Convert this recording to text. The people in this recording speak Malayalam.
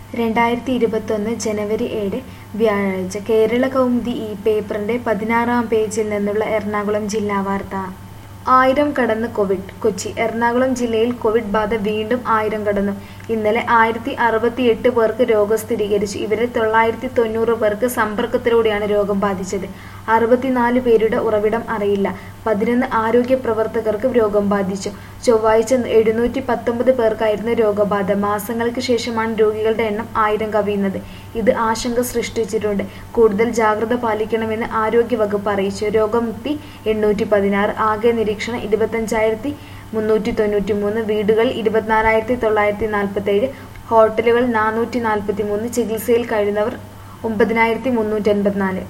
രണ്ടായിരത്തി ഇരുപത്തൊന്ന് ജനുവരി ഏഴ് വ്യാഴാഴ്ച കേരള കൗമുദി ഈ പേപ്പറിന്റെ പതിനാറാം പേജിൽ നിന്നുള്ള എറണാകുളം ജില്ലാ വാർത്ത ആയിരം കടന്ന് കോവിഡ് കൊച്ചി എറണാകുളം ജില്ലയിൽ കോവിഡ് ബാധ വീണ്ടും ആയിരം കടന്നു ഇന്നലെ ആയിരത്തി അറുപത്തിയെട്ട് പേർക്ക് രോഗം സ്ഥിരീകരിച്ചു ഇവരിൽ തൊള്ളായിരത്തി തൊണ്ണൂറ് പേർക്ക് സമ്പർക്കത്തിലൂടെയാണ് രോഗം ബാധിച്ചത് അറുപത്തിനാല് പേരുടെ ഉറവിടം അറിയില്ല പതിനൊന്ന് ആരോഗ്യ പ്രവർത്തകർക്ക് രോഗം ബാധിച്ചു ചൊവ്വാഴ്ച എഴുന്നൂറ്റി പത്തൊമ്പത് പേർക്കായിരുന്നു രോഗബാധ മാസങ്ങൾക്ക് ശേഷമാണ് രോഗികളുടെ എണ്ണം ആയിരം കവിയുന്നത് ഇത് ആശങ്ക സൃഷ്ടിച്ചിട്ടുണ്ട് കൂടുതൽ ജാഗ്രത പാലിക്കണമെന്ന് ആരോഗ്യ വകുപ്പ് അറിയിച്ചു രോഗമുക്തി എണ്ണൂറ്റി പതിനാറ് ആകെ നിരീക്ഷണം ഇരുപത്തഞ്ചായിരത്തി മുന്നൂറ്റി തൊണ്ണൂറ്റി മൂന്ന് വീടുകൾ ഇരുപത്തിനാലായിരത്തി തൊള്ളായിരത്തി നാൽപ്പത്തേഴ് ഹോട്ടലുകൾ നാനൂറ്റി നാൽപ്പത്തി മൂന്ന് ചികിത്സയിൽ കഴിയുന്നവർ ഒമ്പതിനായിരത്തി മുന്നൂറ്റി എൺപത്തിനാല്